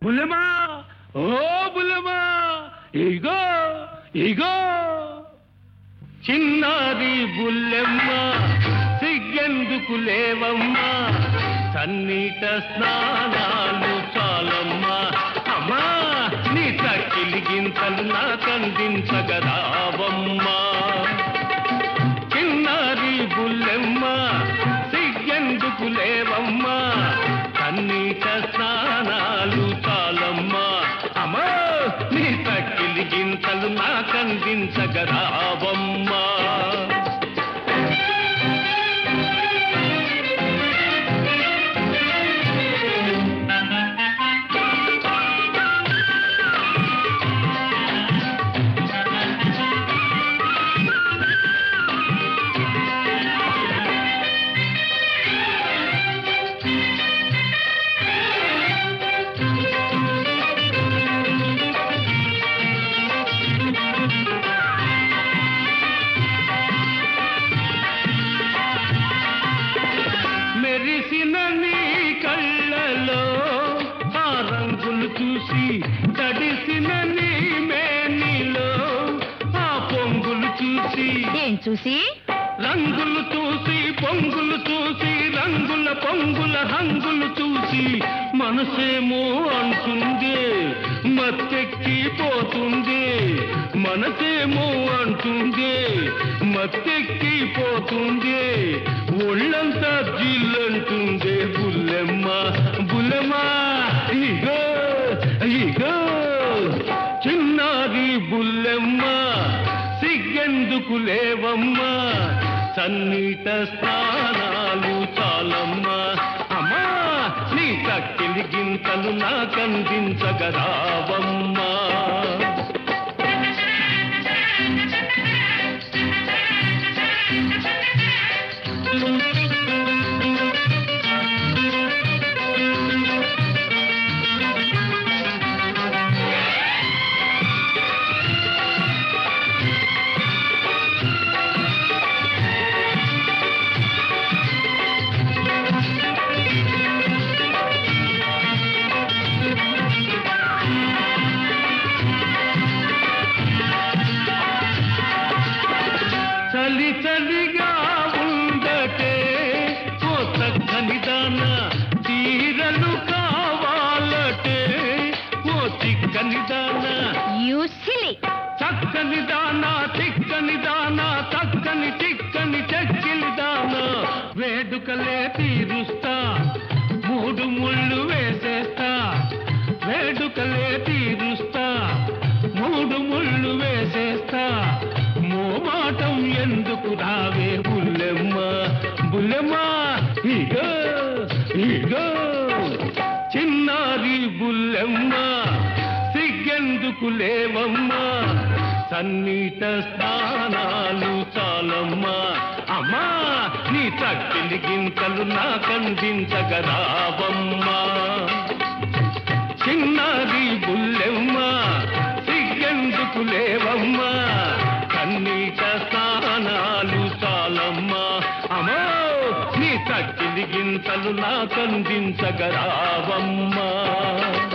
బుల్లెమా ఓ బుల్లెమా ఇగో ఇగో చిన్నారి బుల్లెమ్మ సిగ్గెందుకు లేవమ్మా సన్నీట స్నానాలు చాలమ్మా అమ్మా నీ తక్కిలి గింతలు నాకందించగరావమ్మా చిన్నారి బుల్లెమ్మ సిగ్గెందుకు లేవమ్మా కన్నీట స్నానాలు చాలమ్మా అమ్మా నీ తక్కిలి గింతలు నాకందించగరావమ్మా మెరిసిన నీ కళ్ళలో ఆ రంగులు చూసి తడిసిన నీ మేనిలో ఆ పొంగులు చూసి ఏం చూసి రంగులు చూసి పొంగులు చూసి రంగుల పొంగుల హంగులు చూసి మనసేమో అంటుంది మత్తెక్కి పోతుంది మనసేమో అంటుంది మత్తెక్కి పోతుంది ఒళ్ళంతా జిల్లంటుంది బుల్లెమ్మ బుల్లెమ్మ ఇగో ఇగో చిన్నారి బుల్లెమ్మ సిగ్గెందుకు లేవమ్మా సన్నీట స్నానాలు చాలమ్మా అమ్మా నీ తక్కిలి గింతలు నాకందించగరావమ్మా చలి చలిగా ఉండటే ఓ చక్కని దాన తీరలు కావాలటే ఓ చిక్కని దాన యూసిలి చక్కని దాన చిక్కని దాన చక్కని చిక్కని చెక్కిలి దాన వేడుకలే తీరుస్తా మూడు ముళ్ళు వేసేస్తా వేడుకలే తీరుస్తా మూడు ముళ్ళు వేసేస్తా మోమాటం ఎందుకు రావే బుల్లెమ్మ బుల్లెమ్మ ఇగో ఇగో చిన్నారి బుల్లెమ్మ సిగ్గెందుకు లేవమ్మా సన్నీట స్నానాలు చాలమ్మా అమ్మా నీ తక్కిలి గింతలు నాకందించగరావమ్మా చిన్నారి బుల్లెమ్మ సిగ్గెందుకు లేవమ్మా కన్నీట స్నానాలు చాలమ్మా అమ్మో నీ తక్కిలి గింతలు నాకందించగరావమ్మా